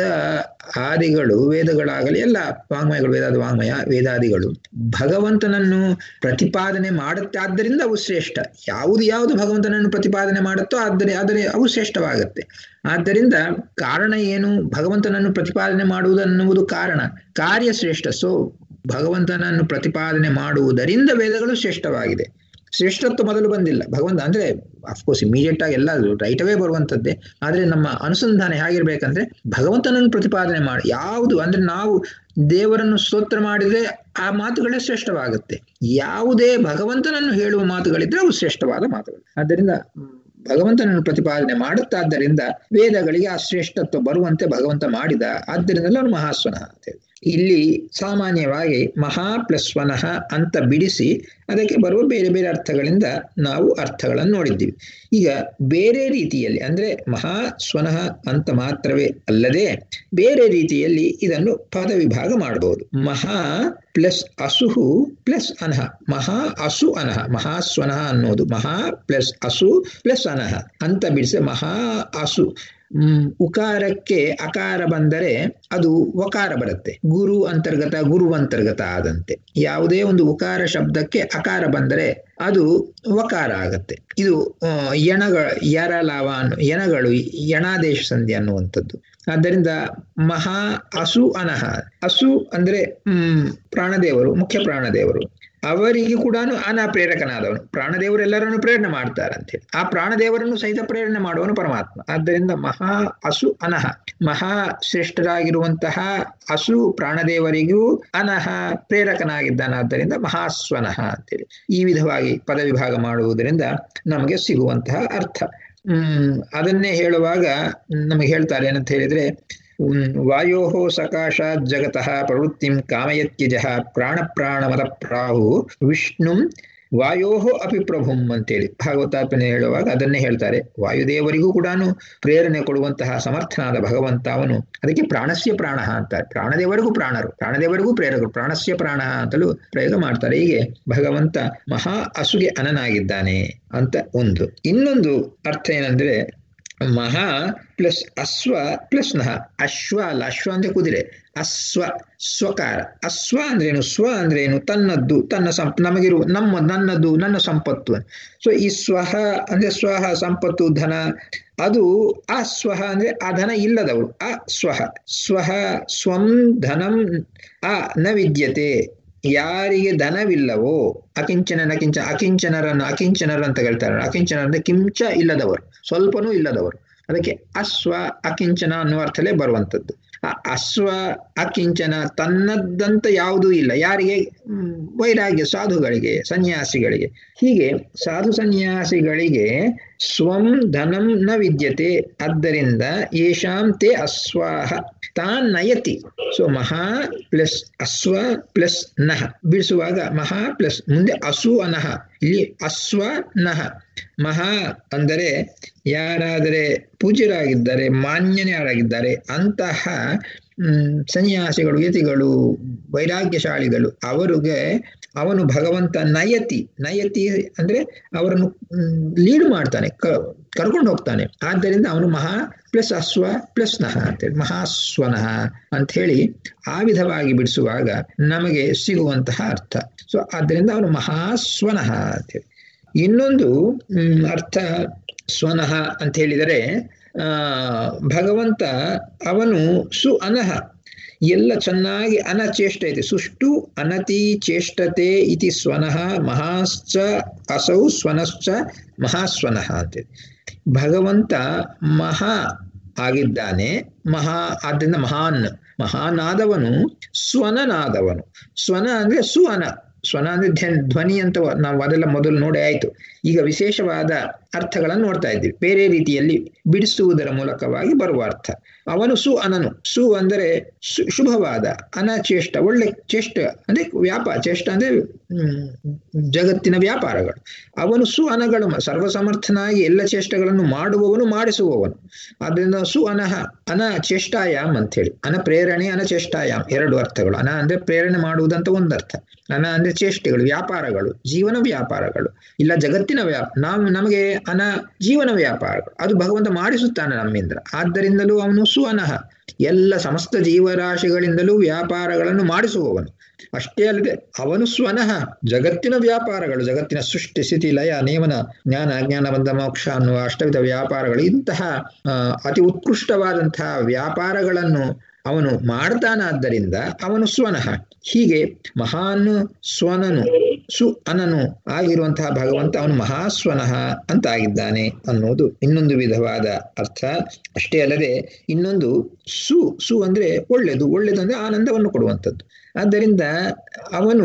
ಆದಿಗಳು ವೇದಗಳಾಗಲಿ ಎಲ್ಲ ವಾಂಗ್ಮಯಗಳು ವೇದಾದ ವಾಂಗ್ಮಯ ವೇದಾದಿಗಳು ಭಗವಂತನನ್ನು ಪ್ರತಿಪಾದನೆ ಮಾಡುತ್ತೆ ಆದ್ದರಿಂದ ಅವು ಶ್ರೇಷ್ಠ ಯಾವುದು ಯಾವುದು ಭಗವಂತನನ್ನು ಪ್ರತಿಪಾದನೆ ಮಾಡುತ್ತೋ ಆದರೆ ಆದರೆ ಅವು ಶ್ರೇಷ್ಠವಾಗುತ್ತೆ ಆದ್ದರಿಂದ ಕಾರಣ ಏನು ಭಗವಂತನನ್ನು ಪ್ರತಿಪಾದನೆ ಮಾಡುವುದನ್ನುವುದು ಕಾರಣ ಕಾರ್ಯ ಶ್ರೇಷ್ಠ ಸೊ ಭಗವಂತನನ್ನು ಪ್ರತಿಪಾದನೆ ಮಾಡುವುದರಿಂದ ವೇದಗಳು ಶ್ರೇಷ್ಠವಾಗಿದೆ ಶ್ರೇಷ್ಠತ್ವ ಮೊದಲು ಬಂದಿಲ್ಲ ಭಗವಂತ ಅಂದ್ರೆ ಅಫ್ಕೋರ್ಸ್ ಇಮಿಡಿಯೇಟ್ ಆಗಿ ಎಲ್ಲ ರೈಟ್ ಅವೇ ಬರುವಂತದ್ದೇ ಆದ್ರೆ ನಮ್ಮ ಅನುಸಂಧಾನ ಹೇಗಿರ್ಬೇಕಂದ್ರೆ ಭಗವಂತನನ್ನು ಪ್ರತಿಪಾದನೆ ಮಾಡಿ ಯಾವುದು ಅಂದ್ರೆ ನಾವು ದೇವರನ್ನು ಸ್ತೋತ್ರ ಮಾಡಿದ್ರೆ ಆ ಮಾತುಗಳೇ ಶ್ರೇಷ್ಠವಾಗುತ್ತೆ ಯಾವುದೇ ಭಗವಂತನನ್ನು ಹೇಳುವ ಮಾತುಗಳಿದ್ರೆ ಅವು ಶ್ರೇಷ್ಠವಾದ ಮಾತುಗಳು ಆದ್ದರಿಂದ ಭಗವಂತನನ್ನು ಪ್ರತಿಪಾದನೆ ಮಾಡುತ್ತಾದ್ದರಿಂದ ವೇದಗಳಿಗೆ ಆ ಶ್ರೇಷ್ಠತ್ವ ಬರುವಂತೆ ಭಗವಂತ ಮಾಡಿದ ಆದ್ದರಿಂದ ಅವನು ಮಹಾಸ್ವನ ಅಂತ ಹೇಳಿ ಇಲ್ಲಿ ಸಾಮಾನ್ಯವಾಗಿ ಮಹಾ ಪ್ಲಸ್ ಸ್ವನಃ ಅಂತ ಬಿಡಿಸಿ ಅದಕ್ಕೆ ಬರುವ ಬೇರೆ ಬೇರೆ ಅರ್ಥಗಳಿಂದ ನಾವು ಅರ್ಥಗಳನ್ನು ನೋಡಿದ್ದೀವಿ ಈಗ ಬೇರೆ ರೀತಿಯಲ್ಲಿ ಅಂದ್ರೆ ಮಹಾ ಸ್ವನಃ ಅಂತ ಮಾತ್ರವೇ ಅಲ್ಲದೆ ಬೇರೆ ರೀತಿಯಲ್ಲಿ ಇದನ್ನು ಪದ ವಿಭಾಗ ಮಾಡಬಹುದು ಮಹಾ ಪ್ಲಸ್ ಅಸುಹು ಪ್ಲಸ್ ಅನಹ ಮಹಾ ಅಸು ಅನಹ ಮಹಾಸ್ವನಃ ಅನ್ನೋದು ಮಹಾ ಪ್ಲಸ್ ಅಸು ಪ್ಲಸ್ ಅನಹ ಅಂತ ಬಿಡಿಸಿ ಮಹಾ ಅಸು ಹ್ಮ್ ಉಕಾರಕ್ಕೆ ಅಕಾರ ಬಂದರೆ ಅದು ವಕಾರ ಬರುತ್ತೆ ಗುರು ಅಂತರ್ಗತ ಗುರು ಅಂತರ್ಗತ ಆದಂತೆ ಯಾವುದೇ ಒಂದು ಉಕಾರ ಶಬ್ದಕ್ಕೆ ಅಕಾರ ಬಂದರೆ ಅದು ವಕಾರ ಆಗತ್ತೆ ಇದು ಎಣಗಳ ಯರಲಾವ ಅನ್ನು ಎಣಗಳು ಯಣಾದೇಶ ಸಂಧಿ ಅನ್ನುವಂಥದ್ದು ಆದ್ದರಿಂದ ಮಹಾ ಅಸು ಅನಹ ಅಸು ಅಂದ್ರೆ ಹ್ಮ್ ಪ್ರಾಣದೇವರು ಮುಖ್ಯ ಪ್ರಾಣದೇವರು ಅವರಿಗೆ ಕೂಡ ಅನ ಪ್ರೇರಕನಾದವನು ಪ್ರಾಣದೇವರೆಲ್ಲರನ್ನು ಪ್ರೇರಣೆ ಮಾಡ್ತಾರಂತೆ ಆ ಪ್ರಾಣದೇವರನ್ನು ಸಹಿತ ಪ್ರೇರಣೆ ಮಾಡುವನು ಪರಮಾತ್ಮ ಆದ್ದರಿಂದ ಮಹಾ ಅಸು ಅನಹ ಮಹಾ ಶ್ರೇಷ್ಠರಾಗಿರುವಂತಹ ಅಸು ಪ್ರಾಣದೇವರಿಗೂ ಅನಹ ಪ್ರೇರಕನಾಗಿದ್ದಾನಾದ್ದರಿಂದ ಮಹಾಸ್ವನಃ ಅಂತೇಳಿ ಈ ವಿಧವಾಗಿ ಪದವಿಭಾಗ ಮಾಡುವುದರಿಂದ ನಮಗೆ ಸಿಗುವಂತಹ ಅರ್ಥ ಹ್ಮ್ ಅದನ್ನೇ ಹೇಳುವಾಗ ನಮಗೆ ಹೇಳ್ತಾರೆ ಏನಂತ ಹೇಳಿದ್ರೆ ವಾಯೋ ಸಕಾಶಾತ್ ಜಗತಃ ಪ್ರವೃತ್ತಿಂ ಕಾಮಯತ್ಯಜ ಪ್ರಾಣ ಪ್ರಾಣಮತ ಪ್ರಾಹು ವಿಷ್ಣು ವಾಯೋ ಅಪಿ ಪ್ರಭುಂ ಅಂತೇಳಿ ಭಾಗವತಾರ್ಪಣೆ ಹೇಳುವಾಗ ಅದನ್ನೇ ಹೇಳ್ತಾರೆ ವಾಯುದೇವರಿಗೂ ಕೂಡ ಪ್ರೇರಣೆ ಕೊಡುವಂತಹ ಸಮರ್ಥನಾದ ಭಗವಂತ ಅವನು ಅದಕ್ಕೆ ಪ್ರಾಣಸ್ಯ ಪ್ರಾಣ ಅಂತಾರೆ ಪ್ರಾಣದೇವರಿಗೂ ಪ್ರಾಣರು ಪ್ರಾಣದೇವರಿಗೂ ಪ್ರೇರಕರು ಪ್ರಾಣಸ್ಯ ಪ್ರಾಣ ಅಂತಲೂ ಪ್ರಯೋಗ ಮಾಡ್ತಾರೆ ಹೀಗೆ ಭಗವಂತ ಮಹಾ ಅಸುಗೆ ಅನನಾಗಿದ್ದಾನೆ ಅಂತ ಒಂದು ಇನ್ನೊಂದು ಅರ್ಥ ಏನಂದ್ರೆ ಮಹಾ ಪ್ಲಸ್ ಅಶ್ವ ಪ್ಲಸ್ ನಹ ಅಶ್ವ ಅಲ್ಲ ಅಶ್ವ ಅಂದ್ರೆ ಕುದುರೆ ಅಸ್ವ ಸ್ವಕಾರ ಅಸ್ವ ಅಂದ್ರೇನು ಸ್ವ ಅಂದ್ರೇನು ತನ್ನದ್ದು ತನ್ನ ಸಂಪ್ ನಮಗಿರುವ ನಮ್ಮ ನನ್ನದು ನನ್ನ ಸಂಪತ್ತು ಸೊ ಈ ಸ್ವಹ ಅಂದ್ರೆ ಸ್ವಹ ಸಂಪತ್ತು ಧನ ಅದು ಆ ಸ್ವಹ ಅಂದ್ರೆ ಆ ಧನ ಇಲ್ಲದವರು ಆ ಸ್ವಹ ಸ್ವಹ ಸ್ವಂ ಧನಂ ಆ ನ ವಿದ್ಯತೆ ಯಾರಿಗೆ ಧನವಿಲ್ಲವೋ ಅಕಿಂಚನ ನಕಿಂಚ ಅಕಿಂಚನರನ್ನು ಅಕಿಂಚನರು ಅಂತ ಹೇಳ್ತಾರೆ ಅಕಿಂಚನ ಅಂದ್ರೆ ಕಿಂಚ ಇಲ್ಲದವರು ಸ್ವಲ್ಪನೂ ಇಲ್ಲದವರು ಅದಕ್ಕೆ ಅಸ್ವ ಅಕಿಂಚನ ಅನ್ನುವ ಅರ್ಥಲೇ ಬರುವಂಥದ್ದು ಆ ಅಸ್ವ ಅಕಿಂಚನ ತನ್ನದ್ದಂತ ಯಾವುದೂ ಇಲ್ಲ ಯಾರಿಗೆ ವೈರಾಗ್ಯ ಸಾಧುಗಳಿಗೆ ಸನ್ಯಾಸಿಗಳಿಗೆ ಹೀಗೆ ಸಾಧು ಸನ್ಯಾಸಿಗಳಿಗೆ ಸ್ವಂ ಧನಂ ನ ವಿದ್ಯತೆ ಆದ್ದರಿಂದ ಯೇಷಾಂ ತೇ ಅಸ್ವಾಹ ತಾನ್ ನಯತಿ ಸೊ ಮಹಾ ಪ್ಲಸ್ ಅಸ್ವ ಪ್ಲಸ್ ನಹ ಬಿಡಿಸುವಾಗ ಮಹಾ ಪ್ಲಸ್ ಮುಂದೆ ಅಸು ಅನಹ ಇಲ್ಲಿ ಅಸ್ವ ನಹ ಮಹಾ ಅಂದರೆ ಯಾರಾದರೆ ಪೂಜ್ಯರಾಗಿದ್ದಾರೆ ಮಾನ್ಯನ್ಯಾರಾಗಿದ್ದಾರೆ ಅಂತಹ ಸನ್ಯಾಸಿಗಳು ಯತಿಗಳು ವೈರಾಗ್ಯಶಾಲಿಗಳು ಅವರಿಗೆ ಅವನು ಭಗವಂತ ನಯತಿ ನಯತಿ ಅಂದ್ರೆ ಅವರನ್ನು ಲೀಡ್ ಮಾಡ್ತಾನೆ ಕರ್ಕೊಂಡು ಹೋಗ್ತಾನೆ ಆದ್ದರಿಂದ ಅವನು ಮಹಾ ಪ್ಲಸ್ ಅಸ್ವ ಪ್ಲಸ್ ನಹ ಅಂತೇಳಿ ಮಹಾಸ್ವನಃ ಅಂತ ಹೇಳಿ ಆ ವಿಧವಾಗಿ ಬಿಡಿಸುವಾಗ ನಮಗೆ ಸಿಗುವಂತಹ ಅರ್ಥ ಸೊ ಆದ್ದರಿಂದ ಅವನು ಮಹಾಸ್ವನಃ ಅಂತೇಳಿ ಇನ್ನೊಂದು ಅರ್ಥ ಸ್ವನಃ ಅಂತ ಹೇಳಿದರೆ ಆ ಭಗವಂತ ಅವನು ಸು ಅನಹ ಎಲ್ಲ ಚೆನ್ನಾಗಿ ಅನಚೇಷ್ಟ ಇದೆ ಸುಷ್ಟು ಅನತಿ ಚೇಷ್ಟತೆ ಇತಿ ಸ್ವನಃ ಮಹಾಶ್ಚ ಅಸೌ ಸ್ವನಶ್ಚ ಮಹಾಸ್ವನಃ ಅಂತೇಳಿ ಭಗವಂತ ಮಹಾ ಆಗಿದ್ದಾನೆ ಮಹಾ ಆದ್ದರಿಂದ ಮಹಾನ್ ಮಹಾನಾದವನು ಸ್ವನನಾದವನು ಸ್ವನ ಅಂದ್ರೆ ಸು ಅನ ಸ್ವನ ಅಂದ್ರೆ ಧ್ವನಿ ಅಂತ ನಾವು ಅದೆಲ್ಲ ಮೊದಲು ನೋಡಿ ಆಯ್ತು ಈಗ ವಿಶೇಷವಾದ ಅರ್ಥಗಳನ್ನು ನೋಡ್ತಾ ಇದ್ದೀವಿ ಬೇರೆ ರೀತಿಯಲ್ಲಿ ಬಿಡಿಸುವುದರ ಮೂಲಕವಾಗಿ ಬರುವ ಅರ್ಥ ಅವನು ಸು ಅನನು ಸು ಅಂದರೆ ಶುಭವಾದ ಅನಚೇಷ್ಟ ಒಳ್ಳೆ ಚೇಷ್ಟ ಅಂದ್ರೆ ವ್ಯಾಪಾರ ಚೇಷ್ಟ ಅಂದ್ರೆ ಜಗತ್ತಿನ ವ್ಯಾಪಾರಗಳು ಅವನು ಸು ಅನಗಳು ಸರ್ವಸಮರ್ಥನಾಗಿ ಎಲ್ಲ ಚೇಷ್ಟಗಳನ್ನು ಮಾಡುವವನು ಮಾಡಿಸುವವನು ಆದ್ದರಿಂದ ಸು ಅನಹ ಅನ ಚೇಷ್ಟಾಯಾಮ್ ಅಂತ ಹೇಳಿ ಅನ ಪ್ರೇರಣೆ ಅನಚೇಷ್ಟಾಯಾಮ್ ಎರಡು ಅರ್ಥಗಳು ಅನ ಅಂದ್ರೆ ಪ್ರೇರಣೆ ಮಾಡುವುದಂತ ಒಂದರ್ಥ ಅನ ಅಂದ್ರೆ ಚೇಷ್ಟೆಗಳು ವ್ಯಾಪಾರಗಳು ಜೀವನ ವ್ಯಾಪಾರಗಳು ಇಲ್ಲ ಜಗತ್ತಿನ ವ್ಯಾಪ ನಾವು ನಮಗೆ ಅನ ಜೀವನ ವ್ಯಾಪಾರಗಳು ಅದು ಭಗವಂತ ಮಾಡಿಸುತ್ತಾನೆ ನಮ್ಮಿಂದ ಆದ್ದರಿಂದಲೂ ಅವನು ಸು ಅನಹ ಎಲ್ಲ ಸಮಸ್ತ ಜೀವರಾಶಿಗಳಿಂದಲೂ ವ್ಯಾಪಾರಗಳನ್ನು ಮಾಡಿಸುವವನು ಅಷ್ಟೇ ಅಲ್ಲದೆ ಅವನು ಸ್ವನಃ ಜಗತ್ತಿನ ವ್ಯಾಪಾರಗಳು ಜಗತ್ತಿನ ಸೃಷ್ಟಿ ಸ್ಥಿತಿ ಲಯ ನೇಮನ ಜ್ಞಾನ ಅಜ್ಞಾನ ಬಂದ ಮೋಕ್ಷ ಅನ್ನುವ ಅಷ್ಟವಿಧ ವ್ಯಾಪಾರಗಳು ಇಂತಹ ಅತಿ ಉತ್ಕೃಷ್ಟವಾದಂತಹ ವ್ಯಾಪಾರಗಳನ್ನು ಅವನು ಮಾಡ್ತಾನಾದ್ದರಿಂದ ಅವನು ಸ್ವನಃ ಹೀಗೆ ಮಹಾನ್ ಸ್ವನನು ಸು ಅನನು ಆಗಿರುವಂತಹ ಭಗವಂತ ಅವನು ಮಹಾಸ್ವನಃ ಅಂತ ಆಗಿದ್ದಾನೆ ಅನ್ನೋದು ಇನ್ನೊಂದು ವಿಧವಾದ ಅರ್ಥ ಅಷ್ಟೇ ಅಲ್ಲದೆ ಇನ್ನೊಂದು ಸು ಸು ಅಂದ್ರೆ ಒಳ್ಳೆಯದು ಒಳ್ಳೆಯದು ಅಂದ್ರೆ ಆನಂದವನ್ನು ಕೊಡುವಂಥದ್ದು ಆದ್ದರಿಂದ ಅವನು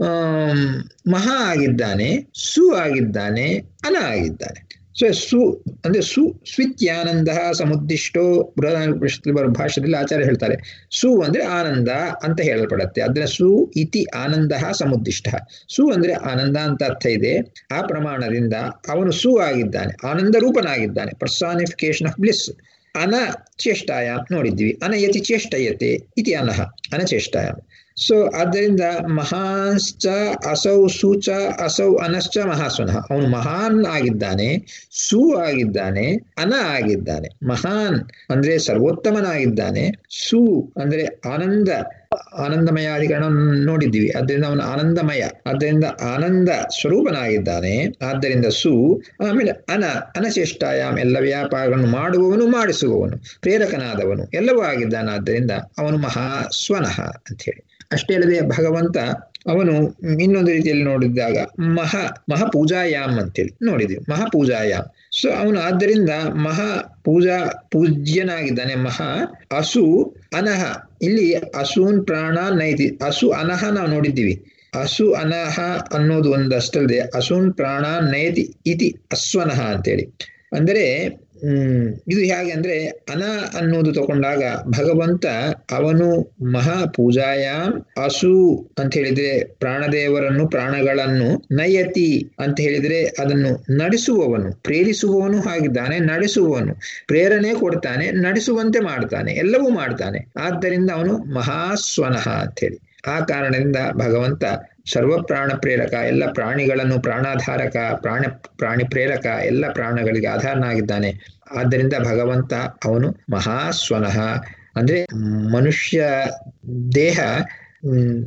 ಮಹಾ ಆಗಿದ್ದಾನೆ ಸು ಆಗಿದ್ದಾನೆ ಅನ ಆಗಿದ್ದಾನೆ ಸೊ ಸು ಅಂದ್ರೆ ಸು ಸ್ವಿತ್ಯಾನಂದ ಸಮುದ್ದಿಷ್ಟೋ ಬರೋ ಭಾಷೆಯಲ್ಲಿ ಆಚಾರ್ಯ ಹೇಳ್ತಾರೆ ಸು ಅಂದ್ರೆ ಆನಂದ ಅಂತ ಹೇಳಲ್ಪಡತ್ತೆ ಅದನ್ನ ಸು ಇತಿ ಆನಂದ ಸಮುದ್ದಿಷ್ಟ ಸು ಅಂದ್ರೆ ಆನಂದ ಅಂತ ಅರ್ಥ ಇದೆ ಆ ಪ್ರಮಾಣದಿಂದ ಅವನು ಸು ಆಗಿದ್ದಾನೆ ಆನಂದ ರೂಪನಾಗಿದ್ದಾನೆ ಪರ್ಸಾನಿಫಿಕೇಶನ್ ಆಫ್ ಬ್ಲಿಸ್ ಅನ ಚೇಷ್ಟಾಯಾಮ್ ನೋಡಿದ್ವಿ ಅನಯತಿ ಚೇಷ್ಟಯತೆ ಇತಿ ಅನಹ ಅನಚೇಷ್ಟಾಯಾಮ್ ಸೊ ಆದ್ದರಿಂದ ಮಹಾಶ್ಚ ಅಸೌ ಸೂಚ ಅಸೌ ಅನಶ್ಚ ಮಹಾಸ್ವನಃ ಅವನು ಮಹಾನ್ ಆಗಿದ್ದಾನೆ ಸು ಆಗಿದ್ದಾನೆ ಅನ ಆಗಿದ್ದಾನೆ ಮಹಾನ್ ಅಂದ್ರೆ ಸರ್ವೋತ್ತಮನಾಗಿದ್ದಾನೆ ಸು ಅಂದ್ರೆ ಆನಂದ ಆನಂದಮಯಾಧಿಕರಣ ನೋಡಿದ್ದೀವಿ ಅದರಿಂದ ಅವನು ಆನಂದಮಯ ಆದ್ದರಿಂದ ಆನಂದ ಸ್ವರೂಪನಾಗಿದ್ದಾನೆ ಆದ್ದರಿಂದ ಸು ಆಮೇಲೆ ಅನ ಅನಚೇಷ್ಟಾಯಾಮ್ ಎಲ್ಲ ವ್ಯಾಪಾರಗಳನ್ನು ಮಾಡುವವನು ಮಾಡಿಸುವವನು ಪ್ರೇರಕನಾದವನು ಎಲ್ಲವೂ ಆಗಿದ್ದಾನೆ ಆದ್ದರಿಂದ ಅವನು ಮಹಾಸ್ವನಃ ಅಂತ ಹೇಳಿ ಅಷ್ಟೇ ಅಲ್ಲದೆ ಭಗವಂತ ಅವನು ಇನ್ನೊಂದು ರೀತಿಯಲ್ಲಿ ನೋಡಿದಾಗ ಮಹಾ ಮಹಾಪೂಜಾಯಾಮ್ ಅಂತೇಳಿ ನೋಡಿದ್ವಿ ಮಹಾಪೂಜಾಯಾಮ್ ಸೊ ಅವನು ಆದ್ದರಿಂದ ಮಹಾ ಪೂಜಾ ಪೂಜ್ಯನಾಗಿದ್ದಾನೆ ಮಹಾ ಅಸು ಅನಹ ಇಲ್ಲಿ ಅಸೂನ್ ಪ್ರಾಣ ನೈತಿ ಅಸು ಅನಹ ನಾವು ನೋಡಿದ್ದೀವಿ ಅಸು ಅನಹ ಅನ್ನೋದು ಒಂದಷ್ಟಲ್ಲದೆ ಅಸೂನ್ ಪ್ರಾಣ ನಯತಿ ಇತಿ ಅಸ್ವನಃ ಅಂತೇಳಿ ಅಂದರೆ ಹ್ಮ್ ಇದು ಹೇಗೆ ಅಂದ್ರೆ ಅನ ಅನ್ನೋದು ತಗೊಂಡಾಗ ಭಗವಂತ ಅವನು ಮಹಾ ಪೂಜಾಯಾಮ್ ಅಸು ಅಂತ ಹೇಳಿದ್ರೆ ಪ್ರಾಣದೇವರನ್ನು ಪ್ರಾಣಗಳನ್ನು ನಯತಿ ಅಂತ ಹೇಳಿದ್ರೆ ಅದನ್ನು ನಡೆಸುವವನು ಪ್ರೇರಿಸುವವನು ಆಗಿದ್ದಾನೆ ನಡೆಸುವವನು ಪ್ರೇರಣೆ ಕೊಡ್ತಾನೆ ನಡೆಸುವಂತೆ ಮಾಡ್ತಾನೆ ಎಲ್ಲವೂ ಮಾಡ್ತಾನೆ ಆದ್ದರಿಂದ ಅವನು ಮಹಾಸ್ವನಃ ಅಂತ ಹೇಳಿ ಆ ಕಾರಣದಿಂದ ಭಗವಂತ ಸರ್ವ ಪ್ರಾಣ ಪ್ರೇರಕ ಎಲ್ಲ ಪ್ರಾಣಿಗಳನ್ನು ಪ್ರಾಣಾಧಾರಕ ಪ್ರಾಣ ಪ್ರಾಣಿ ಪ್ರೇರಕ ಎಲ್ಲ ಪ್ರಾಣಗಳಿಗೆ ಆಧಾರನಾಗಿದ್ದಾನೆ ಆದ್ದರಿಂದ ಭಗವಂತ ಅವನು ಮಹಾಸ್ವನಃ ಅಂದ್ರೆ ಮನುಷ್ಯ ದೇಹ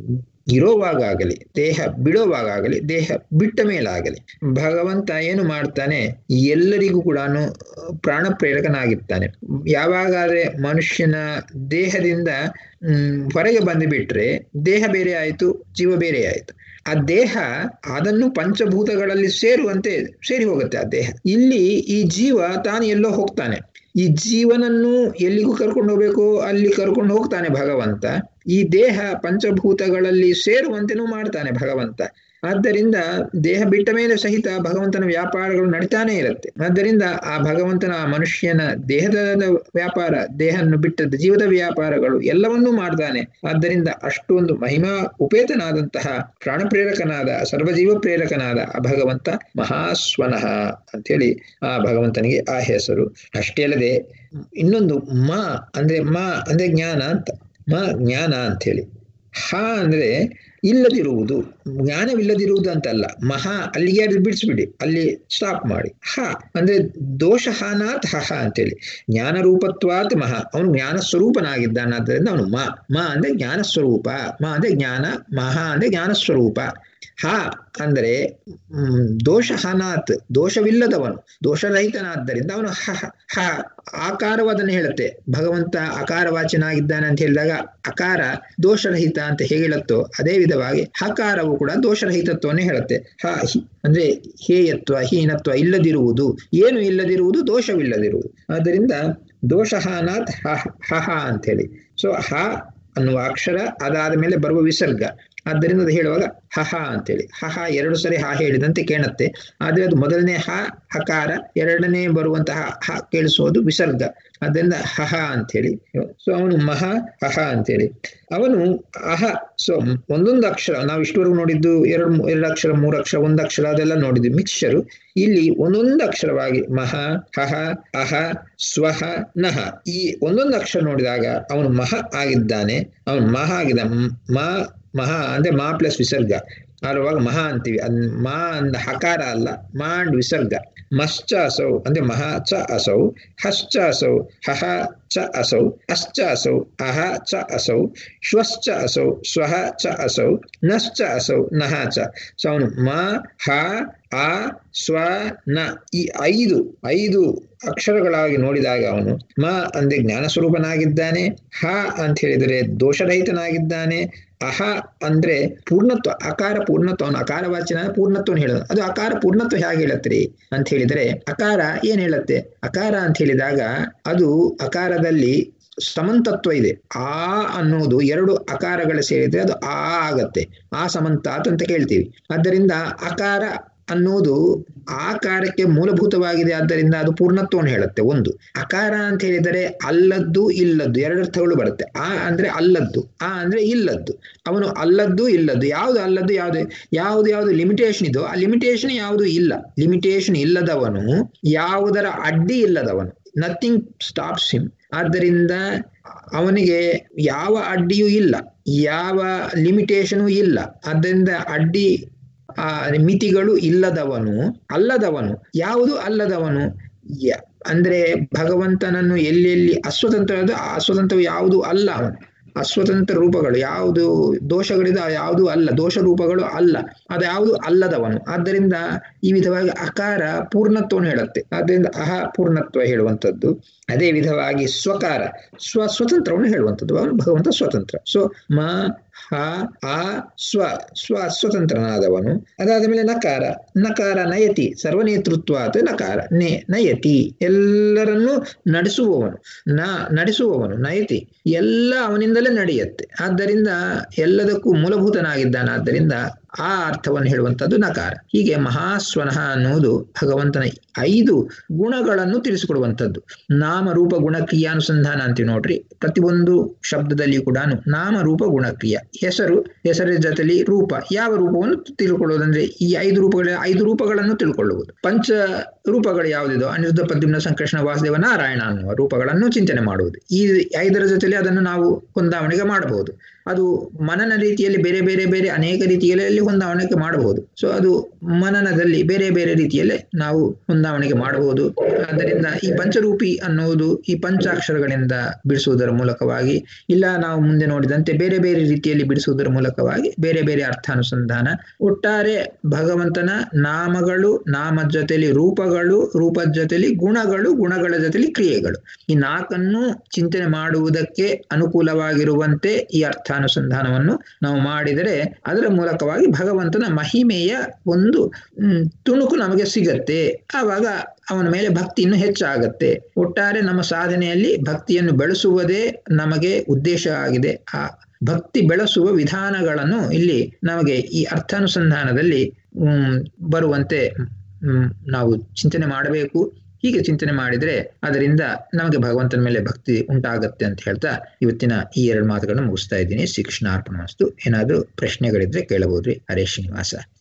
ಇರೋವಾಗಲಿ ದೇಹ ಬಿಡೋವಾಗಲಿ ದೇಹ ಬಿಟ್ಟ ಮೇಲಾಗಲಿ ಭಗವಂತ ಏನು ಮಾಡ್ತಾನೆ ಎಲ್ಲರಿಗೂ ಕೂಡ ಪ್ರಾಣ ಪ್ರೇರಕನಾಗಿರ್ತಾನೆ ಯಾವಾಗಾದ್ರೆ ಮನುಷ್ಯನ ದೇಹದಿಂದ ಹ್ಮ್ ಹೊರಗೆ ಬಂದು ಬಿಟ್ರೆ ದೇಹ ಬೇರೆ ಆಯಿತು ಜೀವ ಬೇರೆ ಆಯಿತು ಆ ದೇಹ ಅದನ್ನು ಪಂಚಭೂತಗಳಲ್ಲಿ ಸೇರುವಂತೆ ಸೇರಿ ಹೋಗುತ್ತೆ ಆ ದೇಹ ಇಲ್ಲಿ ಈ ಜೀವ ತಾನು ಎಲ್ಲೋ ಹೋಗ್ತಾನೆ ಈ ಜೀವನನ್ನು ಎಲ್ಲಿಗೂ ಕರ್ಕೊಂಡು ಹೋಗ್ಬೇಕು ಅಲ್ಲಿ ಕರ್ಕೊಂಡು ಹೋಗ್ತಾನೆ ಭಗವಂತ ಈ ದೇಹ ಪಂಚಭೂತಗಳಲ್ಲಿ ಸೇರುವಂತೆನೂ ಮಾಡ್ತಾನೆ ಭಗವಂತ ಆದ್ದರಿಂದ ದೇಹ ಬಿಟ್ಟ ಮೇಲೆ ಸಹಿತ ಭಗವಂತನ ವ್ಯಾಪಾರಗಳು ನಡೀತಾನೆ ಇರುತ್ತೆ ಆದ್ದರಿಂದ ಆ ಭಗವಂತನ ಆ ಮನುಷ್ಯನ ದೇಹದ ವ್ಯಾಪಾರ ದೇಹವನ್ನು ಬಿಟ್ಟದ್ದು ಜೀವದ ವ್ಯಾಪಾರಗಳು ಎಲ್ಲವನ್ನೂ ಮಾಡ್ತಾನೆ ಆದ್ದರಿಂದ ಅಷ್ಟೊಂದು ಮಹಿಮಾ ಉಪೇತನಾದಂತಹ ಪ್ರಾಣ ಪ್ರೇರಕನಾದ ಸರ್ವಜೀವ ಪ್ರೇರಕನಾದ ಆ ಭಗವಂತ ಮಹಾಸ್ವನಃ ಅಂತೇಳಿ ಆ ಭಗವಂತನಿಗೆ ಆ ಹೆಸರು ಅಷ್ಟೇ ಅಲ್ಲದೆ ಇನ್ನೊಂದು ಮ ಅಂದ್ರೆ ಮ ಅಂದ್ರೆ ಜ್ಞಾನ ಅಂತ ಮ ಜ್ಞಾನ ಅಂಥೇಳಿ ಹ ಅಂದ್ರೆ ಇಲ್ಲದಿರುವುದು ಜ್ಞಾನವಿಲ್ಲದಿರುವುದು ಅಂತಲ್ಲ ಮಹಾ ಅಲ್ಲಿಗೆ ಅದು ಬಿಡಿಸ್ಬಿಡಿ ಅಲ್ಲಿ ಸ್ಟಾಪ್ ಮಾಡಿ ಹ ಅಂದ್ರೆ ದೋಷ ಹಾನಾತ್ ಹಹ ಅಂತೇಳಿ ಜ್ಞಾನ ರೂಪತ್ವಾತ್ ಮಹ ಅವನು ಜ್ಞಾನ ಸ್ವರೂಪನಾಗಿದ್ದಾನಾದ್ದರಿಂದ ಅವನು ಮ ಮ ಅಂದ್ರೆ ಜ್ಞಾನ ಸ್ವರೂಪ ಮ ಅಂದ್ರೆ ಜ್ಞಾನ ಮಹಾ ಅಂದ್ರೆ ಜ್ಞಾನ ಸ್ವರೂಪ ಹ ಅಂದರೆ ಹ್ಮ್ ದೋಷ ಹನಾತ್ ದೋಷವಿಲ್ಲದವನು ದೋಷರಹಿತನಾದ್ದರಿಂದ ಅವನು ಹ ಹ ಆಕಾರವು ಅದನ್ನು ಹೇಳುತ್ತೆ ಭಗವಂತ ಅಕಾರವಾಚನಾಗಿದ್ದಾನೆ ಅಂತ ಹೇಳಿದಾಗ ಅಕಾರ ದೋಷರಹಿತ ಅಂತ ಹೇಳುತ್ತೋ ಅದೇ ವಿಧವಾಗಿ ಹಕಾರವು ಕೂಡ ದೋಷರಹಿತತ್ವನ್ನೇ ಹೇಳುತ್ತೆ ಹ ಅಂದ್ರೆ ಹೇಯತ್ವ ಹೀನತ್ವ ಇಲ್ಲದಿರುವುದು ಏನು ಇಲ್ಲದಿರುವುದು ದೋಷವಿಲ್ಲದಿರುವುದು ಆದ್ದರಿಂದ ದೋಷಹಾನಾತ್ ಹ ಹ ಅಂತೇಳಿ ಸೊ ಹ ಅನ್ನುವ ಅಕ್ಷರ ಅದಾದ ಮೇಲೆ ಬರುವ ವಿಸರ್ಗ ಆದ್ದರಿಂದ ಅದು ಹೇಳುವಾಗ ಹಹ ಅಂತೇಳಿ ಹಹ ಎರಡು ಸರಿ ಹ ಹೇಳಿದಂತೆ ಕೇಳುತ್ತೆ ಆದರೆ ಅದು ಮೊದಲನೇ ಹ ಹಕಾರ ಎರಡನೇ ಬರುವಂತಹ ಹ ಕೇಳಿಸೋದು ವಿಸರ್ಗ ಅದರಿಂದ ಹಹ ಅಂತೇಳಿ ಸೊ ಅವನು ಮಹ ಹಹ ಅಂತೇಳಿ ಅವನು ಅಹ ಸೊ ಒಂದೊಂದು ಅಕ್ಷರ ನಾವು ಇಷ್ಟವರೆಗೂ ನೋಡಿದ್ದು ಎರಡು ಎರಡು ಅಕ್ಷರ ಮೂರು ಅಕ್ಷರ ಒಂದು ಅಕ್ಷರ ಅದೆಲ್ಲ ನೋಡಿದ್ವಿ ಮಿಕ್ಸ್ಚರು ಇಲ್ಲಿ ಒಂದೊಂದು ಅಕ್ಷರವಾಗಿ ಮಹ ಹಹ ಅಹ ಸ್ವಹ ನಹ ಈ ಒಂದೊಂದು ಅಕ್ಷರ ನೋಡಿದಾಗ ಅವನು ಮಹ ಆಗಿದ್ದಾನೆ ಅವನು ಮಹ ಆಗಿದ್ದ ಮ ಮಹಾ ಅಂದ್ರೆ ಮಾ ಪ್ಲಸ್ ವಿಸರ್ಗ ಆಡುವಾಗ ಮಹಾ ಅಂತೀವಿ ಅದ್ ಮಾ ಅಂದ ಹಕಾರ ಅಲ್ಲ ಮಾ ಅಂಡ್ ವಿಸರ್ಗ ಮಶ್ಚ ಅಸೌ ಅಂದ್ರೆ ಮಹಾ ಚ ಅಸೌ ಹಶ್ಚ ಅಸೌ ಹಹ ಚ ಅಸೌ ಅಶ್ಚ ಅಸೌ ಅಹ ಚ ಅಸೌ ಶ್ವಶ್ಚ ಅಸೌ ಸ್ವಹ ಚ ಅಸೌ ನಶ್ಚ ಅಸೌ ನಹ ಚ ಸೊ ಅವನು ಮ ಹ ಆ ಸ್ವ ನ ಈ ಐದು ಐದು ಅಕ್ಷರಗಳಾಗಿ ನೋಡಿದಾಗ ಅವನು ಮ ಅಂದ್ರೆ ಜ್ಞಾನ ಸ್ವರೂಪನಾಗಿದ್ದಾನೆ ಹ ಅಂತ ಹೇಳಿದರೆ ದೋಷರಹಿತನಾಗಿದ್ದಾನೆ ಅಹ ಅಂದ್ರೆ ಪೂರ್ಣತ್ವ ಅಕಾರ ಪೂರ್ಣತ್ವ ಅವನು ಅಕಾರ ವಾಚನ ಪೂರ್ಣತ್ವವನ್ನು ಹೇಳೋದು ಅದು ಅಕಾರ ಪೂರ್ಣತ್ವ ಹೇಗೆ ಹೇಳತ್ರಿ ಅಂತ ಹೇಳಿದರೆ ಅಕಾರ ಏನ್ ಹೇಳುತ್ತೆ ಅಕಾರ ಅಂತ ಹೇಳಿದಾಗ ಅದು ಅಕಾರದಲ್ಲಿ ಸಮಂತತ್ವ ಇದೆ ಆ ಅನ್ನೋದು ಎರಡು ಅಕಾರಗಳ ಸೇರಿದ್ರೆ ಅದು ಆ ಆಗತ್ತೆ ಆ ಸಮಂತಾತ್ ಅಂತ ಕೇಳ್ತೀವಿ ಆದ್ದರಿಂದ ಅಕಾರ ಅನ್ನೋದು ಆಕಾರಕ್ಕೆ ಮೂಲಭೂತವಾಗಿದೆ ಆದ್ದರಿಂದ ಅದು ಪೂರ್ಣತ್ವವನ್ನು ಹೇಳುತ್ತೆ ಒಂದು ಅಕಾರ ಅಂತ ಹೇಳಿದರೆ ಅಲ್ಲದ್ದು ಇಲ್ಲದ್ದು ಎರಡರ್ಥಗಳು ಬರುತ್ತೆ ಆ ಅಂದ್ರೆ ಅಲ್ಲದ್ದು ಆ ಅಂದ್ರೆ ಇಲ್ಲದ್ದು ಅವನು ಅಲ್ಲದ್ದು ಇಲ್ಲದ್ದು ಯಾವುದು ಅಲ್ಲದ್ದು ಯಾವುದು ಯಾವುದು ಯಾವುದು ಲಿಮಿಟೇಷನ್ ಇದೋ ಆ ಲಿಮಿಟೇಷನ್ ಯಾವುದು ಇಲ್ಲ ಲಿಮಿಟೇಷನ್ ಇಲ್ಲದವನು ಯಾವುದರ ಅಡ್ಡಿ ಇಲ್ಲದವನು ನಥಿಂಗ್ ಸ್ಟಾಪ್ಸ್ ಹಿಮ್ ಆದ್ದರಿಂದ ಅವನಿಗೆ ಯಾವ ಅಡ್ಡಿಯೂ ಇಲ್ಲ ಯಾವ ಲಿಮಿಟೇಷನು ಇಲ್ಲ ಆದ್ದರಿಂದ ಅಡ್ಡಿ ಆ ಮಿತಿಗಳು ಇಲ್ಲದವನು ಅಲ್ಲದವನು ಯಾವುದು ಅಲ್ಲದವನು ಅಂದ್ರೆ ಭಗವಂತನನ್ನು ಎಲ್ಲೆಲ್ಲಿ ಅಸ್ವತಂತ್ರ ಅಸ್ವತಂತ್ರವು ಯಾವುದು ಅಲ್ಲ ಅವನು ಅಸ್ವತಂತ್ರ ರೂಪಗಳು ಯಾವುದು ದೋಷಗಳಿದೆ ಯಾವುದು ಅಲ್ಲ ದೋಷ ರೂಪಗಳು ಅಲ್ಲ ಅದು ಯಾವುದು ಅಲ್ಲದವನು ಆದ್ದರಿಂದ ಈ ವಿಧವಾಗಿ ಅಕಾರ ಪೂರ್ಣತ್ವವನ್ನು ಹೇಳುತ್ತೆ ಆದ್ದರಿಂದ ಅಹ ಪೂರ್ಣತ್ವ ಹೇಳುವಂಥದ್ದು ಅದೇ ವಿಧವಾಗಿ ಸ್ವಕಾರ ಸ್ವ ಸ್ವತಂತ್ರವನ್ನು ಹೇಳುವಂಥದ್ದು ಅವನು ಭಗವಂತ ಸ್ವತಂತ್ರ ಸೊ ಮ ಹ ಆ ಸ್ವ ಸ್ವ ಸ್ವತಂತ್ರನಾದವನು ಅದಾದ ಮೇಲೆ ನಕಾರ ನಕಾರ ನಯತಿ ಸರ್ವನೇತೃತ್ವಾತ್ ನಕಾರ ನೇ ನಯತಿ ಎಲ್ಲರನ್ನೂ ನಡೆಸುವವನು ನ ನಡೆಸುವವನು ನಯತಿ ಎಲ್ಲ ಅವನಿಂದಲೇ ನಡೆಯುತ್ತೆ ಆದ್ದರಿಂದ ಎಲ್ಲದಕ್ಕೂ ಮೂಲಭೂತನಾಗಿದ್ದಾನೆ ಆದ್ದರಿಂದ ಆ ಅರ್ಥವನ್ನು ಹೇಳುವಂಥದ್ದು ನಕಾರ ಹೀಗೆ ಮಹಾಸ್ವನಃ ಅನ್ನುವುದು ಭಗವಂತನ ಐದು ಗುಣಗಳನ್ನು ತಿಳಿಸಿಕೊಡುವಂಥದ್ದು ನಾಮರೂಪ ಗುಣಕ್ರಿಯಾನುಸಂಧಾನ ಅಂತೀವಿ ನೋಡ್ರಿ ಪ್ರತಿಯೊಂದು ಶಬ್ದದಲ್ಲಿ ಕೂಡ ನಾಮರೂಪ ಗುಣಕ್ರಿಯ ಹೆಸರು ಹೆಸರ ಜೊತೆಲಿ ರೂಪ ಯಾವ ರೂಪವನ್ನು ತಿಳ್ಕೊಳ್ಳೋದಂದ್ರೆ ಈ ಐದು ರೂಪಗಳ ಐದು ರೂಪಗಳನ್ನು ತಿಳ್ಕೊಳ್ಳುವುದು ಪಂಚ ರೂಪಗಳು ಯಾವುದಿದೋ ಅನಿರುದ್ಧ ಪದ್ಮನ ಸಂಕೃಷ್ಣ ವಾಸುದೇವ ನಾರಾಯಣ ಅನ್ನುವ ರೂಪಗಳನ್ನು ಚಿಂತನೆ ಮಾಡುವುದು ಈ ಐದರ ಜೊತೆಲಿ ಅದನ್ನು ನಾವು ಹೊಂದಾವಣೆಗೆ ಮಾಡಬಹುದು ಅದು ಮನನ ರೀತಿಯಲ್ಲಿ ಬೇರೆ ಬೇರೆ ಬೇರೆ ಅನೇಕ ರೀತಿಯಲ್ಲಿ ಹೊಂದಾವಣಿಕೆ ಮಾಡಬಹುದು ಸೊ ಅದು ಮನನದಲ್ಲಿ ಬೇರೆ ಬೇರೆ ರೀತಿಯಲ್ಲೇ ನಾವು ಹೊಂದಾವಣಿಕೆ ಮಾಡಬಹುದು ಆದ್ದರಿಂದ ಈ ಪಂಚರೂಪಿ ಅನ್ನುವುದು ಈ ಪಂಚಾಕ್ಷರಗಳಿಂದ ಬಿಡಿಸುವುದರ ಮೂಲಕವಾಗಿ ಇಲ್ಲ ನಾವು ಮುಂದೆ ನೋಡಿದಂತೆ ಬೇರೆ ಬೇರೆ ರೀತಿಯಲ್ಲಿ ಬಿಡಿಸುವುದರ ಮೂಲಕವಾಗಿ ಬೇರೆ ಬೇರೆ ಅರ್ಥಾನುಸಂಧಾನ ಒಟ್ಟಾರೆ ಭಗವಂತನ ನಾಮಗಳು ನಾಮದ ಜೊತೆಲಿ ರೂಪಗಳು ರೂಪದ ಜೊತೆಲಿ ಗುಣಗಳು ಗುಣಗಳ ಜೊತೆಲಿ ಕ್ರಿಯೆಗಳು ಈ ನಾಲ್ಕನ್ನು ಚಿಂತನೆ ಮಾಡುವುದಕ್ಕೆ ಅನುಕೂಲವಾಗಿರುವಂತೆ ಈ ಅರ್ಥಾನುಸಂಧಾನವನ್ನು ನಾವು ಮಾಡಿದರೆ ಅದರ ಮೂಲಕವಾಗಿ ಭಗವಂತನ ಮಹಿಮೆಯ ಒಂದು ತುಣುಕು ನಮಗೆ ಸಿಗತ್ತೆ ಆವಾಗ ಅವನ ಮೇಲೆ ಭಕ್ತಿ ಇನ್ನೂ ಹೆಚ್ಚಾಗತ್ತೆ ಒಟ್ಟಾರೆ ನಮ್ಮ ಸಾಧನೆಯಲ್ಲಿ ಭಕ್ತಿಯನ್ನು ಬೆಳೆಸುವುದೇ ನಮಗೆ ಉದ್ದೇಶ ಆಗಿದೆ ಆ ಭಕ್ತಿ ಬೆಳೆಸುವ ವಿಧಾನಗಳನ್ನು ಇಲ್ಲಿ ನಮಗೆ ಈ ಅರ್ಥಾನುಸಂಧಾನದಲ್ಲಿ ಬರುವಂತೆ ನಾವು ಚಿಂತನೆ ಮಾಡಬೇಕು ಹೀಗೆ ಚಿಂತನೆ ಮಾಡಿದರೆ ಅದರಿಂದ ನಮಗೆ ಭಗವಂತನ ಮೇಲೆ ಭಕ್ತಿ ಉಂಟಾಗತ್ತೆ ಅಂತ ಹೇಳ್ತಾ ಇವತ್ತಿನ ಈ ಎರಡು ಮಾತುಗಳನ್ನು ಮುಗಿಸ್ತಾ ಇದ್ದೀನಿ ಶ್ರೀಕೃಷ್ಣ ಅರ್ಪಣ ವಸ್ತು ಏನಾದರೂ ಪ್ರಶ್ನೆಗಳಿದ್ರೆ ಕೇಳಬಹುದ್ರಿ ಹರೇ ಶ್ರೀನಿವಾಸ